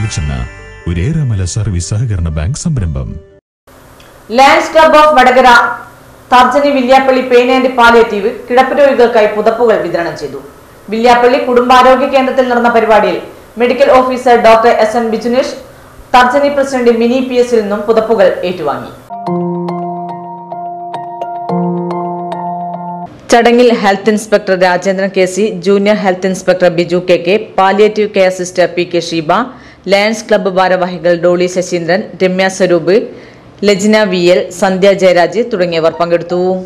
വെളിച്ചെണ്ണ ഒരു ഏറാമല സർവീസ് സഹകരണ ബാങ്ക് സംരംഭം Lions Club of Vadakara Tharjani Villiappally pain and palliative കിടപ്പ് രോഗികൾക്കായി പുതപ്പുകൾ വിതരണം ചെയ്തു വില്യാപ്പള്ളി കുടുംബാരോഗ്യ കേന്ദ്രത്തിൽ നടന്ന പരിപാടിയിൽ medical officer doctor S N Bijunesh Tharjani president Mini P എസിൽ നിന്നും പുതപ്പുകൾ ഏറ്റുവാങ്ങി ചടങ്ങിൽ health inspector Rajendran K C junior health inspector Biju K K palliative care sister P K Sheeba Lions Club ഭാരവാഹികൾ ഡോളി ശശീന്ദ്രൻ രമ്യ സ്വരൂപ് ലജ്ന വി എൽ സന്ധ്യ ജയരാജ് തുടങ്ങിയവർ പങ്കെടുത്തു